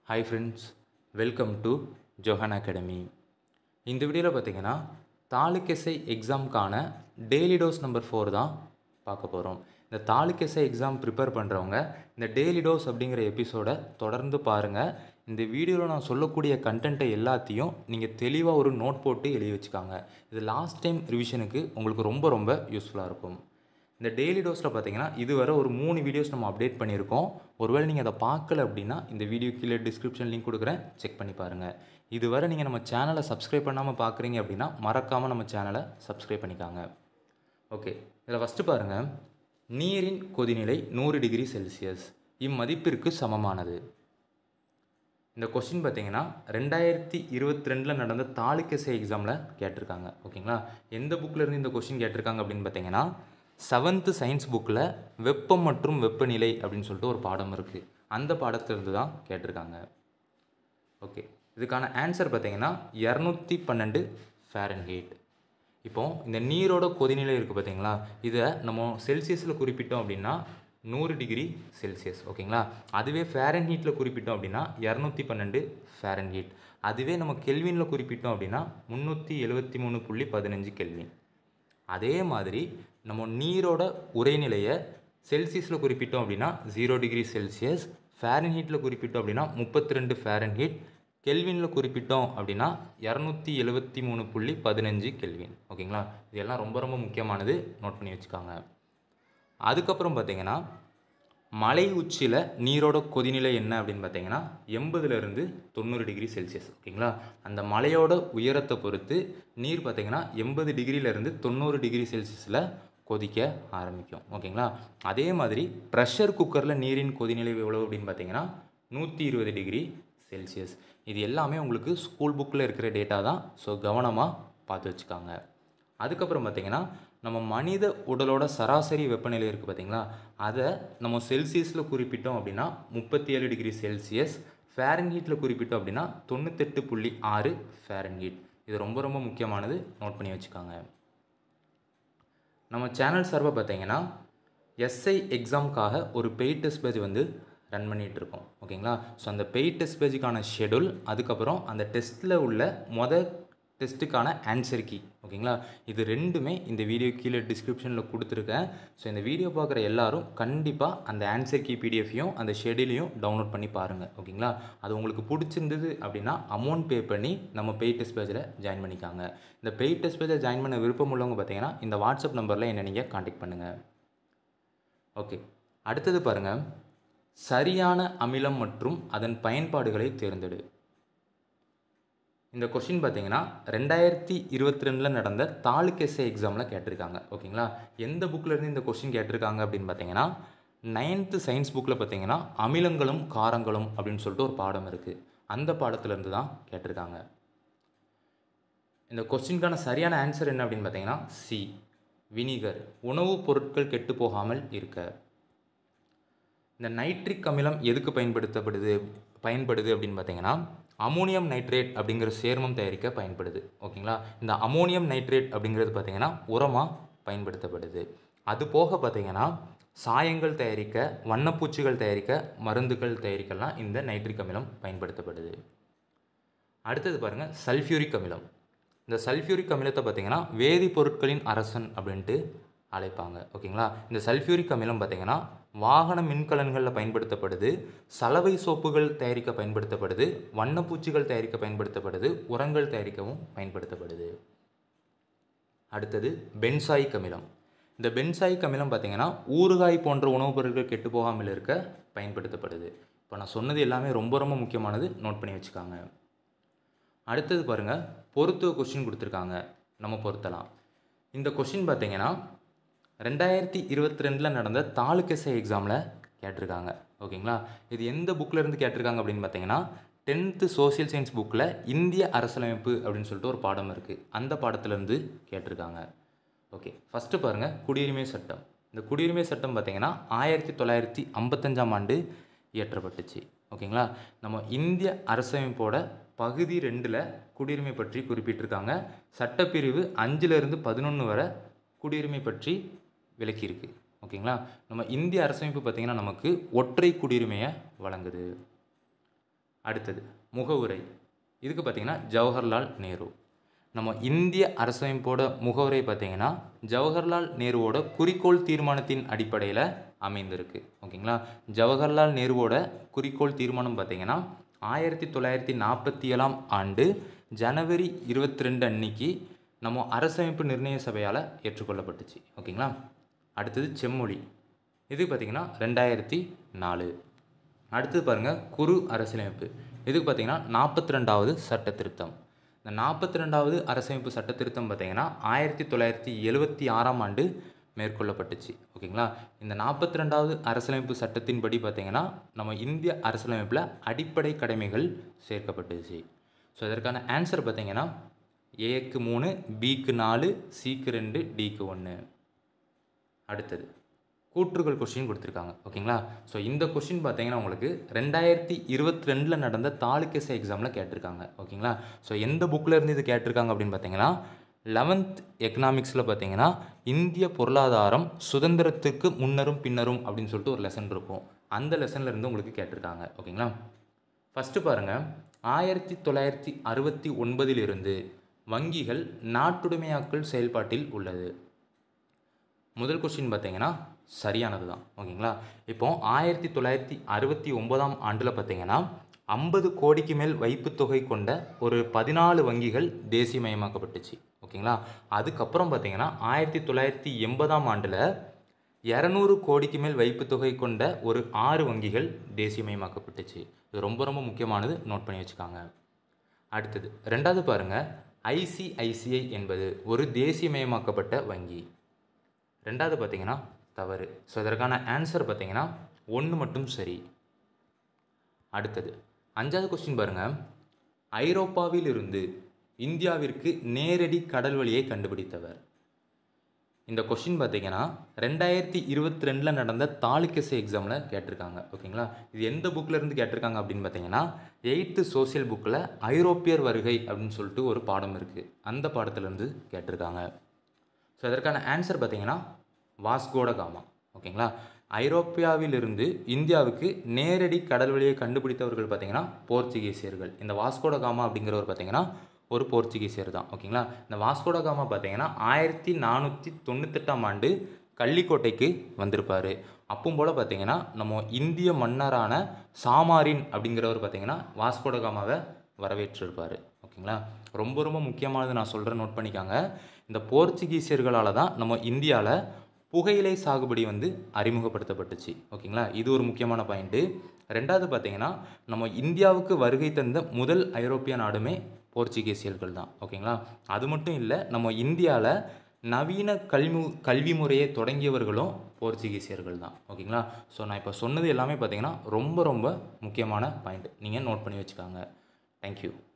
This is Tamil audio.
hi friends welcome to Johan academy இந்த வீடியோவில் பார்த்தீங்கன்னா தாலுக்கெஸ்ஐ எக்ஸாமுக்கான டெய்லி டோஸ் நம்பர் ஃபோர் தான் பார்க்க போகிறோம் இந்த தாலுக்கெஸ்ஐ எக்ஸாம் ப்ரிப்பேர் பண்ணுறவங்க இந்த டெய்லி டோஸ் அப்படிங்கிற எபிசோடை தொடர்ந்து பாருங்கள் இந்த வீடியோவில் நான் சொல்லக்கூடிய கண்டென்ட்டை எல்லாத்தையும் நீங்கள் தெளிவாக ஒரு நோட் போட்டு எழுதி வச்சுக்காங்க இது லாஸ்ட் டைம் ரிவிஷனுக்கு உங்களுக்கு ரொம்ப ரொம்ப யூஸ்ஃபுல்லாக இருக்கும் இந்த டெய்லி டோஸில் பார்த்தீங்கன்னா இதுவரை ஒரு மூணு வீடியோஸ் நம்ம அப்டேட் பண்ணியிருக்கோம் ஒருவேளை நீங்கள் அதை பார்க்கல அப்படின்னா இந்த வீடியோ கீழே டிஸ்கிரிப்ஷன் லிங்க் கொடுக்குறேன் செக் பண்ணி பாருங்கள் இதுவரை நீங்கள் நம்ம சேனலை சப்ஸ்கிரைப் பண்ணாமல் பார்க்குறீங்க அப்படின்னா மறக்காமல் நம்ம சேனலை சப்ஸ்கிரைப் பண்ணிக்காங்க ஓகே இதில் ஃபஸ்ட்டு பாருங்கள் நீரின் கொதிநிலை நூறு டிகிரி செல்சியஸ் இம்மதிப்பிற்கு சமமானது இந்த கொஸ்டின் பார்த்தீங்கன்னா ரெண்டாயிரத்தி இருபத்தி ரெண்டில் நடந்த தாலுக்கெஸ்ஐ எக்ஸாமில் கேட்டிருக்காங்க ஓகேங்களா எந்த புக்கில் இருந்து இந்த கொஸ்டின் கேட்டிருக்காங்க அப்படின்னு பார்த்தீங்கன்னா செவன்த்து சயின்ஸ் புக்கில் வெப்பம் மற்றும் வெப்பநிலை அப்படின்னு சொல்லிட்டு ஒரு பாடம் இருக்குது அந்த பாடத்திலிருந்து தான் கேட்டிருக்காங்க ஓகே இதுக்கான ஆன்சர் பார்த்தீங்கன்னா இரநூத்தி பன்னெண்டு ஃபேரன்ஹீட் இப்போ இந்த நீரோட கொதிநிலை இருக்குது பார்த்தீங்களா இதை நம்ம செல்சியஸில் குறிப்பிட்டோம் அப்படின்னா நூறு டிகிரி செல்சியஸ் ஓகேங்களா அதுவே ஃபேரன்ஹீட்டில் குறிப்பிட்டோம் அப்படின்னா இரநூத்தி பன்னெண்டு ஃபேரன்ஹீட் அதுவே நம்ம கெல்வினில் குறிப்பிட்டோம் அப்படின்னா முந்நூற்றி எழுபத்தி மூணு புள்ளி பதினஞ்சு கெல்வின் அதே மாதிரி நம்ம நீரோட உரைநிலையை செல்சியஸில் குறிப்பிட்டோம் அப்படின்னா ஜீரோ டிகிரி செல்சியஸ் ஃபேரன்ஹீட்டில் குறிப்பிட்டோம் அப்படின்னா முப்பத்தி ரெண்டு ஃபேரன்ஹீட் கெல்வினில் குறிப்பிட்டோம் அப்படின்னா இரநூத்தி எழுபத்தி மூணு புள்ளி பதினஞ்சு கெல்வின் ஓகேங்களா இதெல்லாம் ரொம்ப ரொம்ப முக்கியமானது நோட் பண்ணி வச்சுக்காங்க அதுக்கப்புறம் பார்த்தீங்கன்னா மலை உச்சியில் நீரோட கொதிநிலை என்ன அப்படின்னு பார்த்தீங்கன்னா எண்பதுலேருந்து தொண்ணூறு டிகிரி செல்சியஸ் ஓகேங்களா அந்த மலையோட உயரத்தை பொறுத்து நீர் பார்த்தீங்கன்னா எண்பது டிகிரியிலேருந்து தொண்ணூறு டிகிரி செல்சியஸில் கொதிக்க ஆரம்பிக்கும் ஓகேங்களா அதே மாதிரி ப்ரெஷர் குக்கரில் நீரின் கொதிநிலை எவ்வளோ அப்படின்னு பார்த்தீங்கன்னா நூற்றி இருபது டிகிரி செல்சியஸ் இது எல்லாமே உங்களுக்கு ஸ்கூல் புக்கில் இருக்கிற டேட்டா தான் ஸோ கவனமாக பார்த்து வச்சுக்காங்க அதுக்கப்புறம் பார்த்திங்கன்னா நம்ம மனித உடலோட சராசரி வெப்பநிலை இருக்குது பார்த்திங்களா அதை நம்ம செல்சியஸில் குறிப்பிட்டோம் அப்படின்னா முப்பத்தி ஏழு டிகிரி செல்சியஸ் ஃபேரன்ஹீட்டில் குறிப்பிட்டோம் அப்படின்னா தொண்ணூத்தெட்டு புள்ளி ஆறு ஃபேரன்ஹீட் இது ரொம்ப ரொம்ப முக்கியமானது நோட் பண்ணி வச்சுக்காங்க நம்ம சேனல் சார்பாக பார்த்தீங்கன்னா எஸ்ஐ எக்ஸாமுக்காக ஒரு பெய்ட் டெஸ்ட் பேஜ் வந்து ரன் பண்ணிகிட்டு இருக்கோம் ஓகேங்களா ஸோ அந்த பெய்ட் டெஸ்ட் பேஜுக்கான ஷெடியூல் அதுக்கப்புறம் அந்த டெஸ்ட்டில் உள்ள மொதல் டெஸ்ட்டுக்கான ஆன்சர் கீ ஓகேங்களா இது ரெண்டுமே இந்த வீடியோ கீழே டிஸ்கிரிப்ஷனில் கொடுத்துருக்கேன் ஸோ இந்த வீடியோ பார்க்குற எல்லாரும் கண்டிப்பாக அந்த ஆன்சர் கீ பிடிஎஃபையும் அந்த ஷெடியூலையும் டவுன்லோட் பண்ணி பாருங்கள் ஓகேங்களா அது உங்களுக்கு பிடிச்சிருந்தது அப்படின்னா அமௌண்ட் பே பண்ணி நம்ம பெய்ட் டெஸ்ட் பேஜில் ஜாயின் பண்ணிக்காங்க இந்த பெய்ட் டெஸ்ட் பேஜில் ஜாயின் பண்ண விருப்பம் உள்ளவங்க பார்த்தீங்கன்னா இந்த வாட்ஸ்அப் நம்பரில் என்னை நீங்கள் காண்டாக்ட் பண்ணுங்கள் ஓகே அடுத்தது பாருங்கள் சரியான அமிலம் மற்றும் அதன் பயன்பாடுகளை தேர்ந்தெடு இந்த கொஷின் பார்த்தீங்கன்னா ரெண்டாயிரத்தி இருபத்தி ரெண்டில் நடந்த தாலுக்கெஸ்ஏ எக்ஸாமில் கேட்டிருக்காங்க ஓகேங்களா எந்த புக்கிலேருந்து இந்த கொஷின் கேட்டிருக்காங்க அப்படின்னு பார்த்தீங்கன்னா நைன்த்து சயின்ஸ் புக்கில் பார்த்தீங்கன்னா அமிலங்களும் காரங்களும் அப்படின்னு சொல்லிட்டு ஒரு பாடம் இருக்குது அந்த பாடத்துலேருந்து தான் கேட்டிருக்காங்க இந்த கொஸ்டினுக்கான சரியான ஆன்சர் என்ன அப்படின்னு பார்த்தீங்கன்னா சி வினிகர் உணவுப் பொருட்கள் கெட்டு போகாமல் இருக்க இந்த நைட்ரிக் அமிலம் எதுக்கு பயன்படுத்தப்படுது பயன்படுது அப்படின்னு பார்த்தீங்கன்னா அமோனியம் நைட்ரேட் அப்படிங்கிற சேர்மம் தயாரிக்க பயன்படுது ஓகேங்களா இந்த அமோனியம் நைட்ரேட் அப்படிங்கிறது பார்த்தீங்கன்னா உரமாக பயன்படுத்தப்படுது அது போக பார்த்தீங்கன்னா சாயங்கள் தயாரிக்க வண்ணப்பூச்சிகள் தயாரிக்க மருந்துகள் தயாரிக்கலாம் இந்த நைட்ரிக் அமிலம் பயன்படுத்தப்படுது அடுத்தது பாருங்கள் சல்ஃபியூரிக் அமிலம் இந்த சல்ஃபியூரிக் அமிலத்தை பார்த்தீங்கன்னா வேதிப்பொருட்களின் அரசன் அப்படின்ட்டு அழைப்பாங்க ஓகேங்களா இந்த சல்ஃபியூரிக் அமிலம் பார்த்தீங்கன்னா வாகன மின்கலன்களில் பயன்படுத்தப்படுது சலவை சோப்புகள் தயாரிக்க பயன்படுத்தப்படுது வண்ணப்பூச்சிகள் தயாரிக்க பயன்படுத்தப்படுது உரங்கள் தயாரிக்கவும் பயன்படுத்தப்படுது அடுத்தது பென்சாயிக் அமிலம் இந்த பென்சாயிக் அமிலம் பார்த்தீங்கன்னா ஊறுகாய் போன்ற உணவுப் பொருட்கள் கெட்டு போகாமல் இருக்க பயன்படுத்தப்படுது இப்போ நான் சொன்னது எல்லாமே ரொம்ப ரொம்ப முக்கியமானது நோட் பண்ணி வச்சுக்காங்க அடுத்தது பாருங்கள் பொறுத்துவ கொஷின் கொடுத்துருக்காங்க நம்ம பொருத்தலாம் இந்த கொஷின் பார்த்தீங்கன்னா ரெண்டாயிரத்தி இருபத்தி ரெண்டில் நடந்த தாலுக்கெஸ்ஐ எக்ஸாமில் கேட்டிருக்காங்க ஓகேங்களா இது எந்த புக்கில் இருந்து கேட்டிருக்காங்க அப்படின்னு பார்த்தீங்கன்னா டென்த்து சோசியல் சயின்ஸ் புக்கில் இந்திய அரசியலமைப்பு அப்படின்னு சொல்லிட்டு ஒரு பாடம் இருக்குது அந்த பாடத்துலேருந்து கேட்டிருக்காங்க ஓகே ஃபஸ்ட்டு பாருங்கள் குடியுரிமை சட்டம் இந்த குடியுரிமை சட்டம் பார்த்திங்கன்னா ஆயிரத்தி தொள்ளாயிரத்தி ஐம்பத்தஞ்சாம் ஆண்டு இயற்றப்பட்டுச்சு ஓகேங்களா நம்ம இந்திய அரசமைப்போட பகுதி ரெண்டில் குடியுரிமை பற்றி குறிப்பிட்டிருக்காங்க சட்டப்பிரிவு அஞ்சுலேருந்து பதினொன்று வரை குடியுரிமை பற்றி விளக்கியிருக்கு ஓகேங்களா நம்ம இந்திய அரசமைப்பு பார்த்திங்கன்னா நமக்கு ஒற்றை குடியுரிமையை வழங்குது அடுத்தது முகவுரை இதுக்கு பார்த்தீங்கன்னா ஜவஹர்லால் நேரு நம்ம இந்திய அரசமைப்போட முகவுரை பார்த்தீங்கன்னா ஜவஹர்லால் நேருவோட குறிக்கோள் தீர்மானத்தின் அடிப்படையில் அமைந்திருக்கு ஓகேங்களா ஜவஹர்லால் நேருவோட குறிக்கோள் தீர்மானம் பார்த்தீங்கன்னா ஆயிரத்தி தொள்ளாயிரத்தி நாற்பத்தி ஏழாம் ஆண்டு ஜனவரி இருபத்தி ரெண்டு அன்னைக்கு நம்ம அரசமைப்பு நிர்ணய சபையால் ஏற்றுக்கொள்ளப்பட்டுச்சு ஓகேங்களா அடுத்தது செம்மொழி இது பார்த்திங்கன்னா ரெண்டாயிரத்தி நாலு அடுத்தது பாருங்கள் குறு அரசியலமைப்பு இதுக்கு பார்த்தீங்கன்னா நாற்பத்தி ரெண்டாவது சட்ட திருத்தம் இந்த நாற்பத்தி ரெண்டாவது அரசமைப்பு சட்ட திருத்தம் பார்த்தீங்கன்னா ஆயிரத்தி தொள்ளாயிரத்தி எழுவத்தி ஆறாம் ஆண்டு மேற்கொள்ளப்பட்டுச்சு ஓகேங்களா இந்த நாற்பத்தி ரெண்டாவது அரசியலமைப்பு சட்டத்தின்படி பார்த்தீங்கன்னா நம்ம இந்திய அரசியலமைப்பில் அடிப்படை கடமைகள் சேர்க்கப்பட்டுச்சு ஸோ இதற்கான ஆன்சர் பார்த்தீங்கன்னா ஏக்கு மூணு பிக்கு நாலு சிக்கு ரெண்டு டிக்கு ஒன்று அடுத்தது கூற்றுகள் கொஷின் கொடுத்துருக்காங்க ஓகேங்களா ஸோ இந்த கொஷின் பார்த்தீங்கன்னா உங்களுக்கு ரெண்டாயிரத்தி இருபத்தி ரெண்டில் நடந்த தாலுக்கேச எக்ஸாமில் கேட்டிருக்காங்க ஓகேங்களா ஸோ எந்த புக்கில் இருந்து இது கேட்டிருக்காங்க அப்படின்னு பார்த்தீங்கன்னா லெவன்த் எக்கனாமிக்ஸில் பார்த்தீங்கன்னா இந்திய பொருளாதாரம் சுதந்திரத்துக்கு முன்னரும் பின்னரும் அப்படின்னு சொல்லிட்டு ஒரு லெசன் இருக்கும் அந்த லெசன்ல இருந்து உங்களுக்கு கேட்டிருக்காங்க ஓகேங்களா ஃபஸ்ட்டு பாருங்கள் ஆயிரத்தி தொள்ளாயிரத்தி அறுபத்தி ஒன்பதிலிருந்து வங்கிகள் நாட்டுடைமையாக்கல் செயல்பாட்டில் உள்ளது முதல் கொஸ்டின் பார்த்தீங்கன்னா சரியானது தான் ஓகேங்களா இப்போ ஆயிரத்தி தொள்ளாயிரத்தி அறுபத்தி ஒன்பதாம் ஆண்டில் பார்த்தீங்கன்னா ஐம்பது கோடிக்கு மேல் வைப்புத் தொகை கொண்ட ஒரு பதினாலு வங்கிகள் தேசியமயமாக்கப்பட்டுச்சு ஓகேங்களா அதுக்கப்புறம் பார்த்தீங்கன்னா ஆயிரத்தி தொள்ளாயிரத்தி எண்பதாம் ஆண்டில் இரநூறு கோடிக்கு மேல் வைப்புத் தொகை கொண்ட ஒரு ஆறு வங்கிகள் தேசியமயமாக்கப்பட்டுச்சு இது ரொம்ப ரொம்ப முக்கியமானது நோட் பண்ணி வச்சுக்காங்க அடுத்தது ரெண்டாவது பாருங்கள் ஐசிஐசிஐ என்பது ஒரு தேசியமயமாக்கப்பட்ட வங்கி ரெண்டாவது பார்த்தீங்கன்னா தவறு ஸோ இதற்கான ஆன்சர் பார்த்தீங்கன்னா ஒன்று மட்டும் சரி அடுத்தது அஞ்சாவது கொஸ்டின் பாருங்கள் ஐரோப்பாவிலிருந்து இந்தியாவிற்கு நேரடி கடல் வழியை கண்டுபிடித்தவர் இந்த கொஷின் பார்த்தீங்கன்னா ரெண்டாயிரத்தி இருபத்தி ரெண்டில் நடந்த தாலுக்கெஸ் எக்ஸாமில் கேட்டிருக்காங்க ஓகேங்களா இது எந்த புக்கில் இருந்து கேட்டிருக்காங்க அப்படின்னு பார்த்தீங்கன்னா எயித்து சோசியல் புக்கில் ஐரோப்பியர் வருகை அப்படின்னு சொல்லிட்டு ஒரு பாடம் இருக்குது அந்த பாடத்துலேருந்து கேட்டிருக்காங்க ஸோ அதற்கான ஆன்சர் பார்த்தீங்கன்னா வாஸ்கோட காமா ஓகேங்களா ஐரோப்பியாவிலிருந்து இந்தியாவுக்கு நேரடி கடல் வழியை கண்டுபிடித்தவர்கள் பார்த்தீங்கன்னா போர்ச்சுகீசியர்கள் இந்த வாஸ்கோட காமா அப்படிங்கிறவர் பார்த்தீங்கன்னா ஒரு போர்ச்சுகீசியர் தான் ஓகேங்களா இந்த வாஸ்கோட காமா பார்த்தீங்கன்னா ஆயிரத்தி நானூற்றி தொண்ணூத்தெட்டாம் ஆண்டு கள்ளிக்கோட்டைக்கு வந்திருப்பார் அப்பவும் போல் பார்த்தீங்கன்னா நம்ம இந்திய மன்னரான சாமாரின் அப்படிங்கிறவர் பார்த்தீங்கன்னா வாஸ்கோட காமாவை வரவேற்றிருப்பார் ஓகேங்களா ரொம்ப ரொம்ப முக்கியமானது நான் சொல்கிறேன் நோட் பண்ணிக்காங்க இந்த போர்ச்சுகீசியர்களால் தான் நம்ம இந்தியாவில் புகையிலை சாகுபடி வந்து அறிமுகப்படுத்தப்பட்டுச்சு ஓகேங்களா இது ஒரு முக்கியமான பாயிண்ட்டு ரெண்டாவது பார்த்தீங்கன்னா நம்ம இந்தியாவுக்கு வருகை தந்த முதல் ஐரோப்பிய நாடுமே போர்ச்சுகீசியர்கள் தான் ஓகேங்களா அது மட்டும் இல்லை நம்ம இந்தியாவில் நவீன கல்வி கல்வி முறையை தொடங்கியவர்களும் போர்ச்சுகீசியர்கள் தான் ஓகேங்களா ஸோ நான் இப்போ சொன்னது எல்லாமே பார்த்தீங்கன்னா ரொம்ப ரொம்ப முக்கியமான பாயிண்ட் நீங்கள் நோட் பண்ணி வச்சுக்காங்க தேங்க்யூ